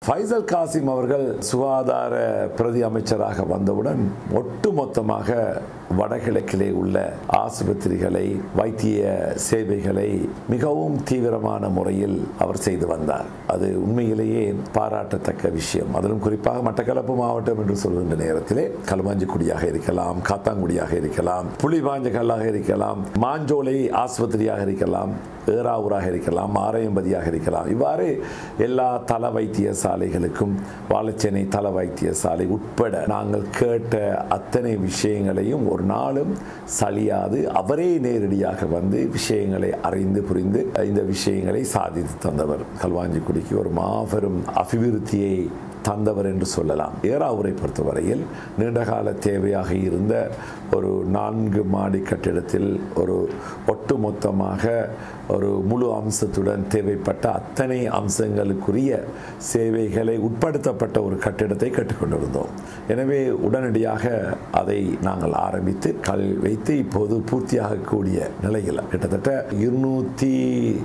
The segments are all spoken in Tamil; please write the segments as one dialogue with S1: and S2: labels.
S1: ஃபைசல் காசிம் அவர்கள் சுகாதார பிரதி அமைச்சராக வந்தவுடன் ஒட்டுமொத்தமாக வடகிழக்கிலே உள்ள ஆசுபத்திரிகளை வைத்திய சேவைகளை மிகவும் தீவிரமான முறையில் அவர் செய்து வந்தார் அது உண்மையிலேயே பாராட்டத்தக்க விஷயம் அதிலும் குறிப்பாக மட்டக்களப்பு மாவட்டம் என்று சொல்கின்ற நேரத்திலே களுவாஞ்சிக்குடியாக இருக்கலாம் காத்தாங்குடியாக இருக்கலாம் புலிவாஞ்சகல்லாக இருக்கலாம் மாஞ்சோலை ஆஸ்பத்திரியாக இருக்கலாம் ஏறாவூராக இருக்கலாம் ஆரையம்பதியாக இருக்கலாம் இவ்வாறு எல்லா தல வைத்தியசாலைகளுக்கும் வாழைச்சேனை தல வைத்தியசாலை உட்பட நாங்கள் கேட்ட அத்தனை விஷயங்களையும் ஒரு நாளும் சலியாது அவரே நேரடியாக வந்து விஷயங்களை அறிந்து புரிந்து இந்த விஷயங்களை சாதித்து தந்தவர் கல்வாஞ்சிக்குடிக்கு ஒரு மாபெரும் அபிவிருத்தியை தந்தவர் என்று சொல்லலாம் ஏறாவூரை பொறுத்தவரையில் நீண்டகால தேவையாக இருந்த ஒரு நான்கு மாடி கட்டிடத்தில் ஒரு ஒட்டுமொத்தமாக ஒரு முழு அம்சத்துடன் தேவைப்பட்ட அத்தனை அம்சங்களுக்குரிய சேவைகளை உட்படுத்தப்பட்ட ஒரு கட்டிடத்தை கற்றுக்கொண்டிருந்தோம் எனவே உடனடியாக அதை நாங்கள் ஆரம்பித்து கல் வைத்து இப்போது பூர்த்தியாகக்கூடிய நிலையில் கிட்டத்தட்ட இருநூற்றி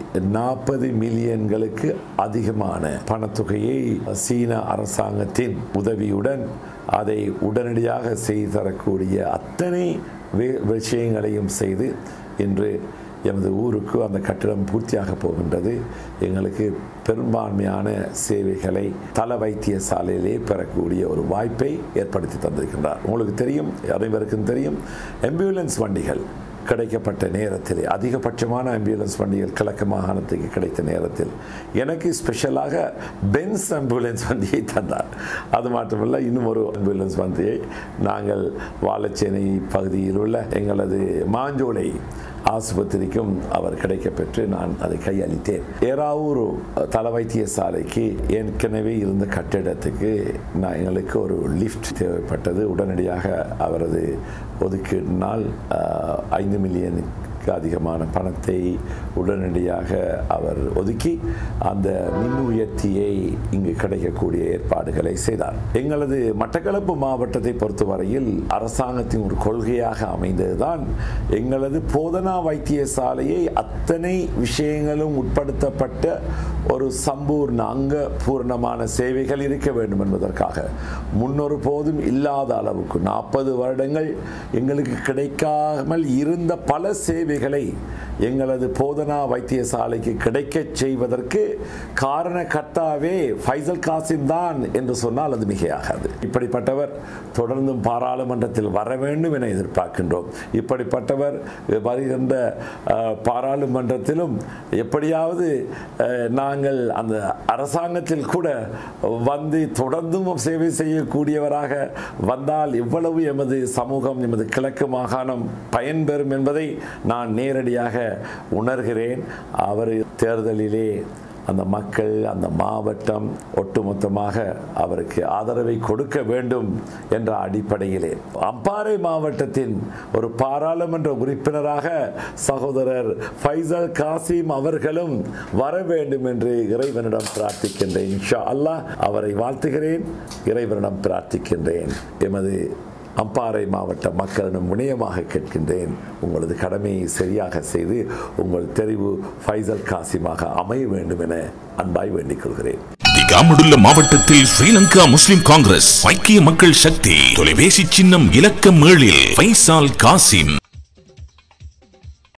S1: நாற்பது மில்லியன்களுக்கு அதிகமான பணத்தொகையை சீன அரசாங்கத்தின் உதவியுடன் அதை உடனடியாக செய்து தரக்கூடிய அத்தனை வி- விஷயங்களையும் செய்து இன்று எமது ஊருக்கு அந்த கட்டிடம் பூர்த்தியாக போகின்றது எங்களுக்கு பெரும்பான்மையான சேவைகளை தல வைத்தியசாலையிலே பெறக்கூடிய ஒரு வாய்ப்பை ஏற்படுத்தி தந்திருக்கின்றார் உங்களுக்கு தெரியும் அனைவருக்கும் தெரியும் ஆம்புலன்ஸ் வண்டிகள் கிடைக்கப்பட்ட நேரத்தில் அதிகபட்சமான ஆம்புலன்ஸ் வண்டிகள் கிழக்கு மாகாணத்துக்கு கிடைத்த நேரத்தில் எனக்கு ஸ்பெஷலாக பென்ஸ் ஆம்புலன்ஸ் வண்டியை தந்தார் அது மட்டுமல்ல இன்னும் ஒரு ஆம்புலன்ஸ் வண்டியை நாங்கள் வாழைச்சேனை பகுதியில் உள்ள எங்களது மாஞ்சோலை ஆஸ்பத்திரிக்கும் அவர் கிடைக்கப்பெற்று நான் அதை கையளித்தேன் ஏறாவூர் தல வைத்தியசாலைக்கு ஏற்கனவே இருந்த கட்டிடத்துக்கு நான் எங்களுக்கு ஒரு லிஃப்ட் தேவைப்பட்டது உடனடியாக அவரது ஒதுக்கீட்டினால் ஆஹ், ஐந்து மில்லியனுக்கு அதிகமான பணத்தை உடனடியாக அவர் ஒதுக்கி அந்த மின் உயர்த்தியை இங்கு கிடைக்கக்கூடிய ஏற்பாடுகளை செய்தார் எங்களது மட்டக்களப்பு மாவட்டத்தை பொறுத்தவரையில் அரசாங்கத்தின் ஒரு கொள்கையாக அமைந்ததுதான் எங்களது போதனா வைத்தியசாலையை அத்தனை விஷயங்களும் உட்படுத்தப்பட்ட ஒரு சம்பூர்ண அங்க பூர்ணமான சேவைகள் இருக்க வேண்டும் என்பதற்காக முன்னொரு போதும் இல்லாத அளவுக்கு நாற்பது வருடங்கள் எங்களுக்கு கிடைக்காமல் இருந்த பல சேவைகளை எங்களது போதனா வைத்தியசாலைக்கு கிடைக்கச் செய்வதற்கு காரணகர்த்தாவே ஃபைசல் காசிம் தான் என்று சொன்னால் அது மிகையாகாது இப்படிப்பட்டவர் தொடர்ந்தும் பாராளுமன்றத்தில் வர வேண்டும் என எதிர்பார்க்கின்றோம் இப்படிப்பட்டவர் வருகின்ற அஹ், பாராளுமன்றத்திலும் எப்படியாவது அஹ், நாங்கள் அந்த அரசாங்கத்தில் கூட வந்து தொடர்ந்தும் சேவை செய்யக்கூடியவராக வந்தால் எவ்வளவு எமது சமூகம் எமது கிழக்கு மாகாணம் பயன்பெறும் என்பதை நான் நேரடியாக உணர்கிறேன் அவர் தேர்தலிலே அந்த மக்கள் அந்த மாவட்டம் ஒட்டுமொத்தமாக அவருக்கு ஆதரவை கொடுக்க வேண்டும் என்ற அடிப்படையிலே அம்பாறை மாவட்டத்தின் ஒரு பாராளுமன்ற உறுப்பினராக சகோதரர் ஃபைசல் காசிம் அவர்களும் வர வேண்டும் என்று இறைவனிடம் பிரார்த்திக்கின்றேன் இன்ஷா அல்லாஹ் அவரை வாழ்த்துகிறேன் இறைவனிடம் பிரார்த்திக்கின்றேன் எமது அம்பாறை மாவட்ட மக்களிடம் வினயமாக கேட்கின்றேன் உங்களது கடமையை சரியாக செய்து உங்கள் தெரிவு ஃபைசல் காசிமாக அமைய வேண்டும் என அன்பாய் வேண்டிக் கொள்கிறேன்
S2: திகாமடுள்ள மாவட்டத்தில் ஸ்ரீலங்கா முஸ்லிம் காங்கிரஸ் ஐக்கிய மக்கள் சக்தி தொலைபேசி சின்னம் இலக்கம் ஏழில் ஃபைசால் காசிம்